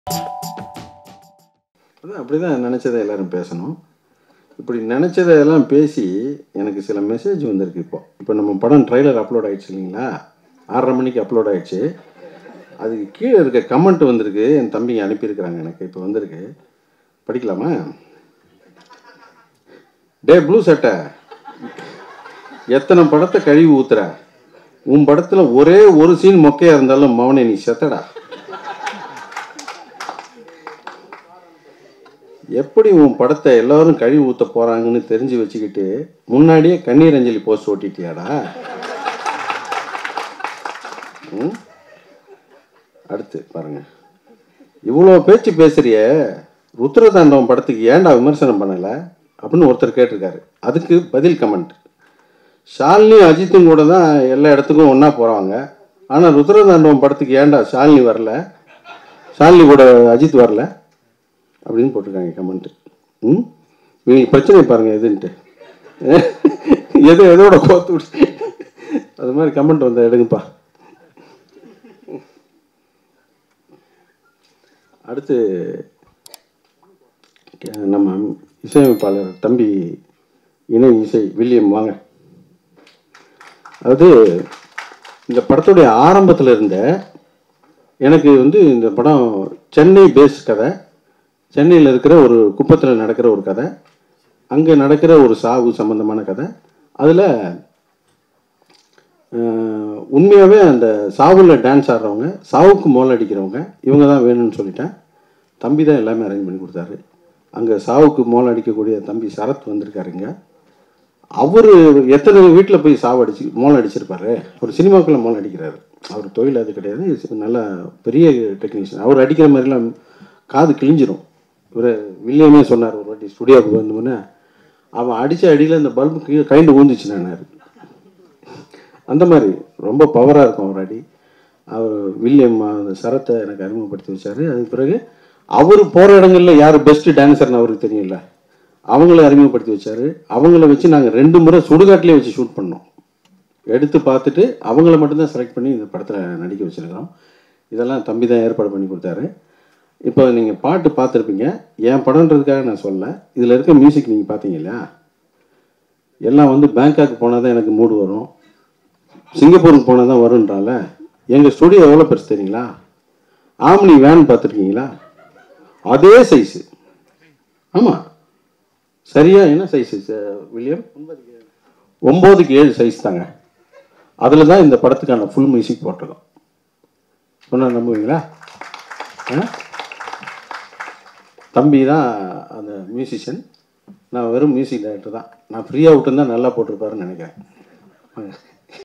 அதான் அப்படி தான் நினச்சதை எல்லாரும் பேசணும் இப்படி நினச்சதை எல்லாம் பேசி எனக்கு சில மெசேஜ் வந்திருக்கு இப்போ இப்போ நம்ம படம் ட்ரைலர் அப்லோட் ஆயிடுச்சு இல்லைங்களா ஆறரை மணிக்கு அப்லோட் ஆயிடுச்சு அதுக்கு கீழே இருக்க கமெண்ட் வந்திருக்கு என் தம்பிங்க அனுப்பியிருக்கிறாங்க எனக்கு இப்போ வந்திருக்கு படிக்கலாமா டே ப்ளூ சட்டை எத்தனை படத்தை கழுவி ஊத்துற உன் படத்தில் ஒரே ஒரு சீன் மொக்கையாக இருந்தாலும் மவனே நீ செத்தடா எப்படி உன் படத்தை எல்லாரும் கழுவி ஊத்த போறாங்கன்னு தெரிஞ்சு வச்சுக்கிட்டு முன்னாடியே கண்ணீர் அஞ்சலி போஸ்ட் ஓட்டிட்டியாடா ம்? அடுத்து பாருங்க இவ்வளோ பேச்சு பேசுறிய ருத்ரதாண்டவம் படத்துக்கு ஏன்டா விமர்சனம் பண்ணல அப்படின்னு ஒருத்தர் கேட்டிருக்காரு அதுக்கு பதில் கமெண்ட் ஷாலினி அஜித்தும் கூட தான் எல்லா இடத்துக்கும் ஒன்றா போகிறாங்க ஆனால் ருத்ரதாண்டவம் படத்துக்கு ஏன்டா ஷாலினி வரல ஷாலினி கூட அஜித் வரல அப்படின்னு போட்டிருக்காங்க கமெண்ட் ம் இவங்களுக்கு பிரச்சனை பாருங்க எதுன்ட்டு எது எதோட கோத்து விட்டு அது மாதிரி கமெண்ட் வந்த எடுங்கப்பா அடுத்து கே- நம்ம இசையமைப்பாளர் தம்பி இணை இசை வில்லியம் வாங்க அதாவது இந்த படத்துடைய ஆரம்பத்தில் இருந்த எனக்கு வந்து இந்த படம் சென்னை பேஸ் கதை சென்னையில் இருக்கிற ஒரு குப்பத்தில் நடக்கிற ஒரு கதை அங்கே நடக்கிற ஒரு சாவு சம்பந்தமான கதை அதில் உண்மையாகவே அந்த சாவில் டான்ஸ் ஆடுறவங்க சாவுக்கு மோல் அடிக்கிறவங்க இவங்க தான் வேணும்னு சொல்லிட்டேன் தம்பி தான் எல்லாமே அரேஞ்ச் பண்ணி கொடுத்தாரு அங்கே சாவுக்கு மோல் அடிக்கக்கூடிய தம்பி சரத் வந்திருக்காருங்க அவர் எத்தனை வீட்டில் போய் சாவு அடிச்சு மோல் அடிச்சிருப்பாரு ஒரு சினிமாக்குள்ளே மோல் அடிக்கிறாரு அவர் தொழில் அது கிடையாது நல்ல பெரிய டெக்னீஷியன் அவர் அடிக்கிற மாதிரிலாம் காது கிழிஞ்சிரும் இவர் வில்லியமே சொன்னார் ஒரு வாட்டி ஸ்டுடியோவுக்கு வந்தோன்னே அவன் அடித்த அடியில் இந்த பல்பு கீழே கைண்டு ஊந்துச்சு நானார் அந்த மாதிரி ரொம்ப பவராக இருக்கும் அவர் அடி அவர் வில்லியம் அந்த சரத்தை எனக்கு அறிமுகப்படுத்தி வச்சார் அதுக்கு பிறகு அவர் போகிற இடங்கள்ல யார் பெஸ்ட்டு டான்ஸர்னு அவருக்கு தெரியல அவங்கள அறிமுகப்படுத்தி வச்சார் அவங்கள வச்சு நாங்கள் ரெண்டு முறை சுடுகாட்டிலே வச்சு ஷூட் பண்ணோம் எடுத்து பார்த்துட்டு அவங்கள மட்டும்தான் செலக்ட் பண்ணி இந்த படத்தில் நடிக்க வச்சுருக்கிறோம் இதெல்லாம் தம்பி தான் ஏற்பாடு பண்ணி கொடுத்தாரு இப்போ நீங்கள் பாட்டு பார்த்துருப்பீங்க என் படம்ன்றதுக்காக நான் சொல்லல இதில் இருக்க மியூசிக் நீங்கள் பார்த்தீங்க இல்லையா எல்லாம் வந்து பேங்காக் போனால் தான் எனக்கு மூடு வரும் சிங்கப்பூருக்கு போனால் தான் வரும்ன்றால எங்கள் ஸ்டுடியோ எவ்வளோ பெருசு தெரியுங்களா ஆம்னி வேன் பார்த்துருக்கீங்களா அதே சைஸு ஆமாம் சரியா என்ன சைஸு வில்லியம் ஒம்போதுக்கு ஏழு சைஸ் தாங்க அதில் தான் இந்த படத்துக்கான ஃபுல் மியூசிக் போட்டிருக்கோம் சொன்னால் நம்புவீங்களா ஆ? தம்பி தான் அந்த மியூசிஷியன் நான் வெறும் மியூசிக் டைரக்டர் தான் நான் ஃப்ரீயாக விட்டுருந்தா நல்லா போட்டிருப்பாருன்னு நினைக்கிறேன்